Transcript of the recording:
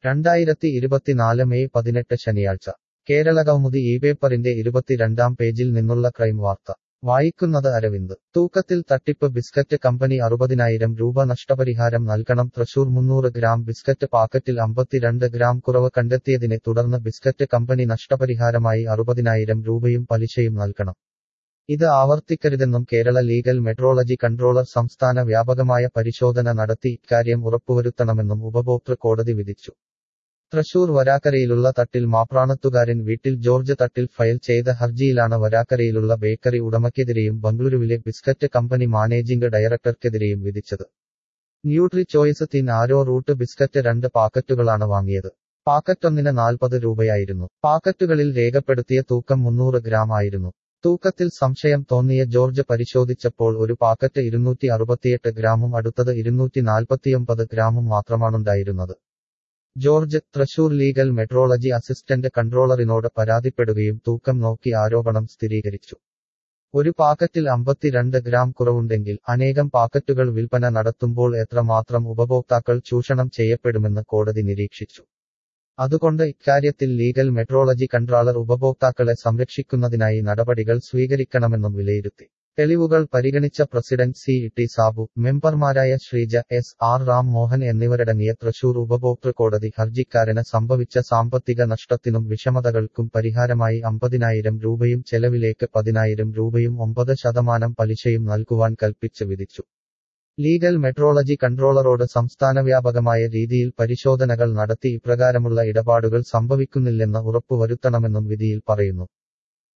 രണ്ടായിരത്തി ഇരുപത്തിനാല് മെയ് പതിനെട്ട് ശനിയാഴ്ച കേരള കൗമുദി ഈ പേപ്പറിന്റെ ഇരുപത്തിരണ്ടാം പേജിൽ നിന്നുള്ള ക്രൈം വാർത്ത വായിക്കുന്നത് അരവിന്ദ് തൂക്കത്തിൽ തട്ടിപ്പ് ബിസ്ക്കറ്റ് കമ്പനി അറുപതിനായിരം രൂപ നഷ്ടപരിഹാരം നൽകണം തൃശൂർ മുന്നൂറ് ഗ്രാം ബിസ്ക്കറ്റ് പാക്കറ്റിൽ അമ്പത്തിരണ്ട് ഗ്രാം കുറവ് കണ്ടെത്തിയതിനെ തുടർന്ന് ബിസ്ക്കറ്റ് കമ്പനി നഷ്ടപരിഹാരമായി അറുപതിനായിരം രൂപയും പലിശയും നൽകണം ഇത് ആവർത്തിക്കരുതെന്നും കേരള ലീഗൽ മെട്രോളജി കൺട്രോളർ സംസ്ഥാന വ്യാപകമായ പരിശോധന നടത്തി ഇക്കാര്യം ഉറപ്പുവരുത്തണമെന്നും ഉപഭോക്തൃ കോടതി വിധിച്ചു തൃശൂർ വരാക്കരയിലുള്ള തട്ടിൽ മാപ്രാണത്തുകാരൻ വീട്ടിൽ ജോർജ് തട്ടിൽ ഫയൽ ചെയ്ത ഹർജിയിലാണ് വരാക്കരയിലുള്ള ബേക്കറി ഉടമയ്ക്കെതിരെയും ബംഗളൂരുവിലെ ബിസ്ക്കറ്റ് കമ്പനി മാനേജിംഗ് ഡയറക്ടർക്കെതിരെയും വിധിച്ചത് Nutri Choice thin arrowroot biscuit രണ്ട് പാക്കറ്റുകളാണ് വാങ്ങിയത് പാക്കറ്റൊന്നിന് നാൽപ്പത് രൂപയായിരുന്നു പാക്കറ്റുകളിൽ രേഖപ്പെടുത്തിയ തൂക്കം മുന്നൂറ് ഗ്രാം ആയിരുന്നു തൂക്കത്തിൽ സംശയം തോന്നിയ ജോർജ് പരിശോധിച്ചപ്പോൾ ഒരു പാക്കറ്റ് ഇരുന്നൂറ്റി അറുപത്തിയെട്ട് ഗ്രാമും അടുത്തത് ഇരുന്നൂറ്റി നാൽപ്പത്തിയൊമ്പത് ഗ്രാമും മാത്രമാണുണ്ടായിരുന്നത് George Thrissur legal metrology assistant കൺട്രോളറിനോട് പരാതിപ്പെടുകയും തൂക്കം നോക്കി ആരോപണം സ്ഥിരീകരിച്ചു ഒരു പാക്കറ്റിൽ അമ്പത്തിരണ്ട് ഗ്രാം കുറവുണ്ടെങ്കിൽ അനേകം പാക്കറ്റുകൾ വിൽപ്പന നടത്തുമ്പോൾ എത്രമാത്രം ഉപഭോക്താക്കൾ ചൂഷണം ചെയ്യപ്പെടുമെന്ന് കോടതി നിരീക്ഷിച്ചു അതുകൊണ്ട് ഇക്കാര്യത്തിൽ ലീഗൽ മെട്രോളജി കൺട്രോളർ ഉപഭോക്താക്കളെ സംരക്ഷിക്കുന്നതിനായി നടപടികൾ സ്വീകരിക്കണമെന്നും വിലയിരുത്തി തെളിവുകൾ പരിഗണിച്ച പ്രസിഡന്റ് സി ടി സാബു മെമ്പർമാരായ ശ്രീജ എസ് ആർ റാം മോഹൻ എന്നിവരടങ്ങിയ തൃശൂർ ഉപഭോക്തൃ കോടതി ഹർജിക്കാരന് സംഭവിച്ച സാമ്പത്തിക നഷ്ടത്തിനും വിഷമതകൾക്കും പരിഹാരമായി അമ്പതിനായിരം രൂപയും ചെലവിലേക്ക് പതിനായിരം രൂപയും ഒമ്പത് ശതമാനം പലിശയും നൽകുവാൻ കൽപ്പിച്ച് വിധിച്ചു ലീഗൽ മെട്രോളജി കൺട്രോളറോട് സംസ്ഥാന വ്യാപകമായ രീതിയിൽ പരിശോധനകൾ നടത്തി ഇപ്രകാരമുള്ള ഇടപാടുകൾ സംഭവിക്കുന്നില്ലെന്ന് ഉറപ്പുവരുത്തണമെന്നും വിധിയിൽ പറയുന്നു